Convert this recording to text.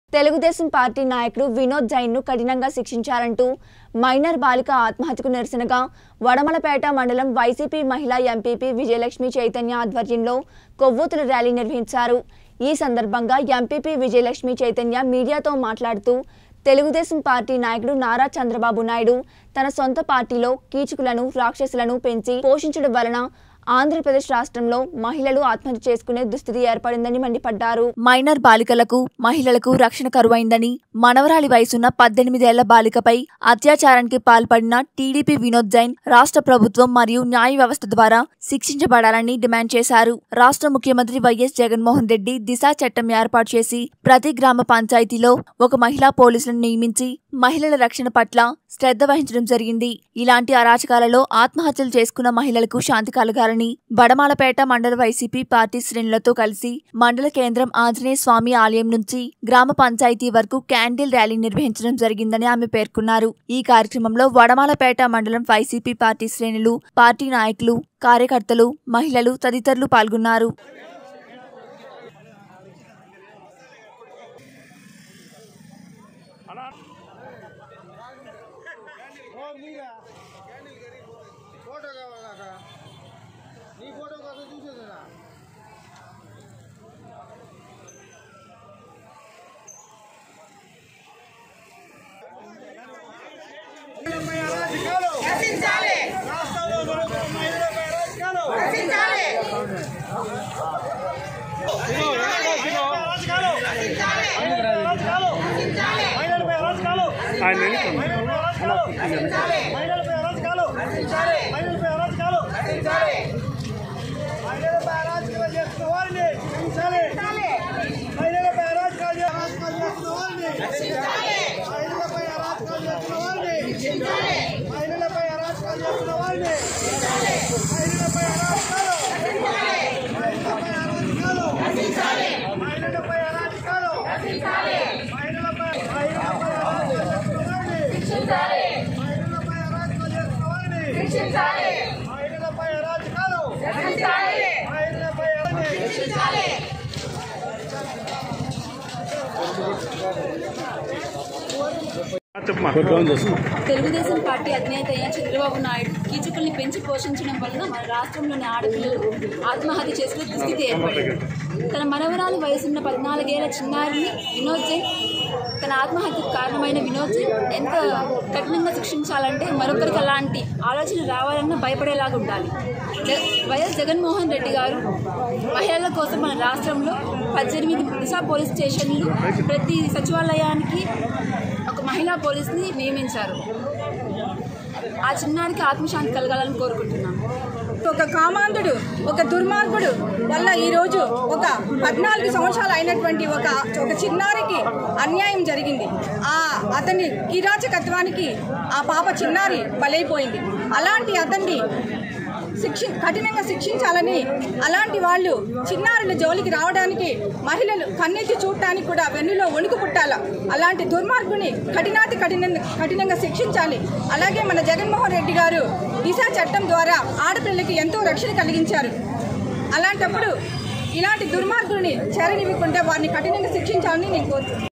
Telugu Desam party నాయకుడు వినోద్ జైన్ను కఠినంగా శిక్షించాలంటూ minor బాలిక ఆత్మహత్యకు నిరసనగా వడమలపేట మండలం వైసీపీ మహిళా ఎంపీపీ విజయలక్ష్మి చైతన్య ఆధ్వర్యంలో కొవ్వొత్తుల ర్యాలీ నిర్వహించారు ఈ సందర్భంగా ఎంపీపీ విజయలక్ష్మి చైతన్య మీడియాతో మాట్లాడుతూ తెలుగుదేశం పార్టీ నాయకుడు నారా చంద్రబాబు నాయుడు తన సొంత పార్టీలో కీచుకులను రాక్షసులను పెంచి పోషించడం వలన ఆంధ్రప్రదేశ్ రాష్ట్రంలో మహిళలు ఆత్మహత్య చేసుకునే దుస్థితి ఏర్పడిందని మండిపడ్డారు మైనర్ బాలికలకు మహిళలకు రక్షణ కరువైందని మనవరాలి వయసున్న పద్దెనిమిదేళ్ల బాలికపై అత్యాచారానికి పాల్పడిన టీడీపీ వినోద్ జైన్ రాష్ట్ర ప్రభుత్వం మరియు న్యాయ వ్యవస్థ ద్వారా శిక్షించబడాలని డిమాండ్ చేశారు రాష్ట్ర ముఖ్యమంత్రి వైఎస్ జగన్మోహన్ రెడ్డి దిశ చట్టం ఏర్పాటు చేసి ప్రతి గ్రామ పంచాయతీలో ఒక మహిళా పోలీసులను నియమించి మహిళల రక్షణ పట్ల శ్రద్ధ వహించడం జరిగింది ఇలాంటి అరాచకాలలో ఆత్మహత్యలు చేసుకున్న మహిళలకు శాంతి కలగాలని బడమాలపేట మండల వైసీపీ పార్టీ శ్రేణులతో కలిసి మండల కేంద్రం ఆంజనేయ స్వామి ఆలయం నుంచి గ్రామ పంచాయతీ వరకు క్యాండిల్ ర్యాలీ నిర్వహించడం జరిగిందని ఆమె పేర్కొన్నారు ఈ కార్యక్రమంలో వడమాలపేట మండలం వైసీపీ పార్టీ శ్రేణులు పార్టీ నాయకులు కార్యకర్తలు మహిళలు తదితరులు పాల్గొన్నారు ఫోటో కావాలా నీ ఫోటో కోసం చూసేదా మహిళలపై అరాచకాలు చేస్తున్న వారిని మహిళలపై అరాచకాలు మహిళలపై అరాచకాలు మహిళలపై అరాచకాలు మహిళలపై మహిళలపై అరాచకాలు చేస్తున్న వారిని మహిళలపై అరాచకాలు చేస్తున్న వారిని మహిళలపై అరాచకాలు మహిళలపై అరాచకాలు తెలుగుదేశం పార్టీ అధినేత అయిన చంద్రబాబు నాయుడు కీచకుల్ని పెంచి పోషించడం వలన మన రాష్ట్రంలోని ఆడపిల్లలు ఆత్మహత్య చేసుకునే దుస్థితి ఏర్పడింది తన మనవరాలు వయసున్న పద్నాలుగేళ్ల చిన్నారిని వినోద్ జైన్ తన ఆత్మహత్యకు కారణమైన వినోద్ జైన్ ఎంత కఠినంగా శిక్షించాలంటే మరొకరికి అలాంటి ఆలోచన రావాలన్నా భయపడేలాగా ఉండాలి జ- వైఎస్ జగన్మోహన్ రెడ్డి గారు మహిళల కోసం మన రాష్ట్రంలో పద్దెనిమిది దిశా పోలీస్ స్టేషన్లు ప్రతి సచివాలయానికి ఒక మహిళా పోలీస్ని నియమించారు ఆ చిన్నారికి ఆత్మశాంతి కలగాలని కోరుకుంటున్నాను ఒక కామాంధుడు ఒక దుర్మార్గుడు వల్ల ఈరోజు ఒక పద్నాలుగు సంవత్సరాలు అయినటువంటి ఒక ఒక చిన్నారికి అన్యాయం జరిగింది ఆ అతని కిరాచకత్వానికి ఆ పాప చిన్నారి బలైపోయింది అలాంటి అతన్ని శిక్షి కఠినంగా శిక్షించాలని అలాంటి వాళ్ళు చిన్నారుల జోలికి రావడానికి మహిళలు కన్నెత్తి చూడటానికి కూడా వెన్నులో వణుకు పుట్టాల అలాంటి దుర్మార్గుని కఠినాతి కఠిన కఠినంగా శిక్షించాలి అలాగే మన జగన్మోహన్ రెడ్డి గారు దిశా చట్టం ద్వారా ఆడపిల్లలకి ఎంతో రక్షణ కలిగించారు అలాంటప్పుడు ఇలాంటి దుర్మార్గుల్ని చేరనివ్వకుండా వారిని కఠినంగా శిక్షించాలని నేను కోరుతున్నాను